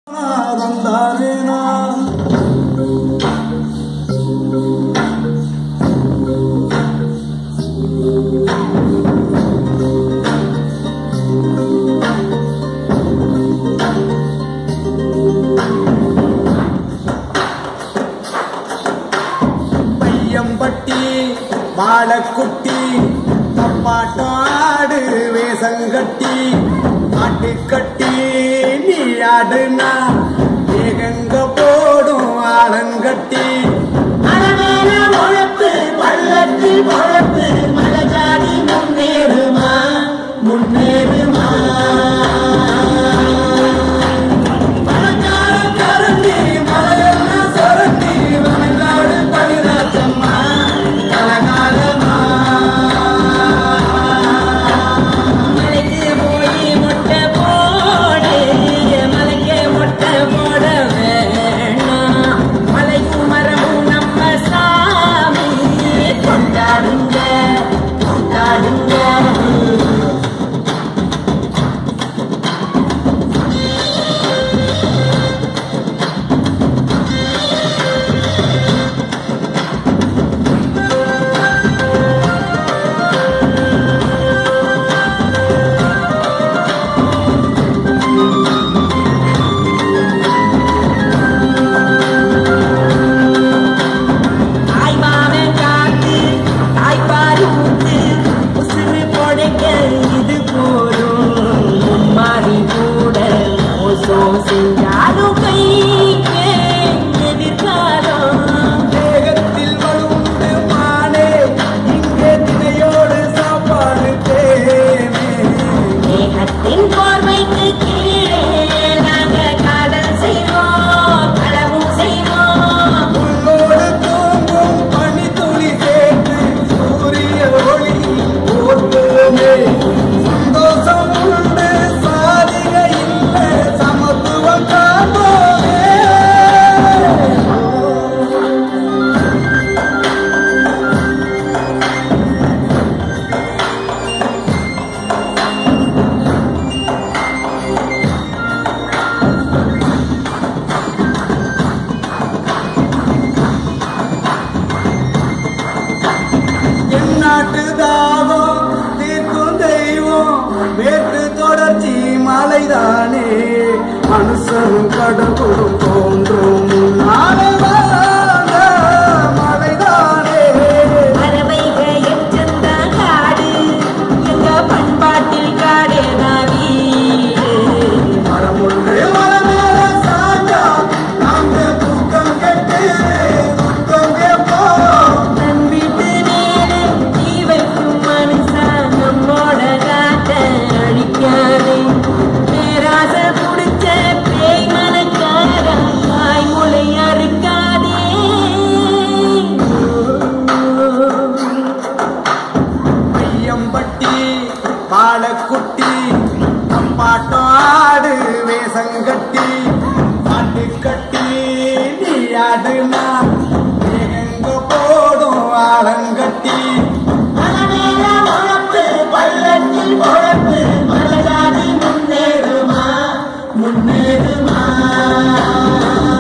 பையம்பட்டி வாழக்குட்டி தப்பாட்டாடு வேசங்கட்டி ஆட்டு கட்டி நீ ஆடுனா ஏகங்க போடும் ஆளங்கட்டி மரமேல உழப்பு பள்ளத்தில் பொழப்பு மலஜாதி முன்னேறுமா முன்னேறுமா மணக்கார கரண்டி மலையெல்லாம் சுரண்டி வனங்காடு பனிராசம்மா கலகாலமா மலைக்கு போய் முட்டை போடு மலைக்கு முட்டை போட வேணாம் மலையும் மரமும் நம்ம சாமி கொண்டாடுங்க கொண்டாடுங்க தாய்மாமன் காத்து தாய்ப்பால் ஊத்து உசுறு பொழைக்க இது போதும் மும்மாரி கூட மோசம் செஞ்சாலும் கை எதிர்காலம் தேகத்தில் வலுவுண்டு மானே இங்கே தினையோடு சாப்பாடு தேனே மேகத்தின் போர்வைக்கு கீழே நாங்க காதல் செய்வோம் களவும் செய்வோம் உள்ளோடு தூங்கும் பனித்துளி சேர்த்து சூரிய ஒளி போற்றுமே சந்தோஷம் உண்டு சாதிக இல்லை சமத்துவம் காப்போமே எந்நாட்டு தாகம் தீர்க்கும் தெய்வம் வேட்டு தொடர்ச்சி மலைதானே மனுஷனும் கடவுளும் தோன்றும் நாளை வாழ்ந்த மலைதானே பறவைக எச்சந்தான் காடு எங்க பண்பாட்டில் காடே தான் வீடு மரமுண்டு மரமேல சாஞ்சா நாங்க தூக்கம் கெட்டு துக்கம் கேட்போம் தன் வீட்டு மேலே தீ வைக்கும் மனுஷன் நம்மோட காட்ட அழிக்காதே பேராசை புடிச்ச பேய் மனக்கார தாய்மொழி அறுக்காதே பையம்பட்டி பாலக்குட்டி தப்பாட்டம் ஆடு வேசங்கட்டி பாட்டு கட்டி நீ ஆடுனா எங்க போடும் ஆலங்கட்டி மலமேல உழப்பு பள்ளத்தில் பொழப்பு மலஜாதி முன்னேறுமா முன்னேறுமா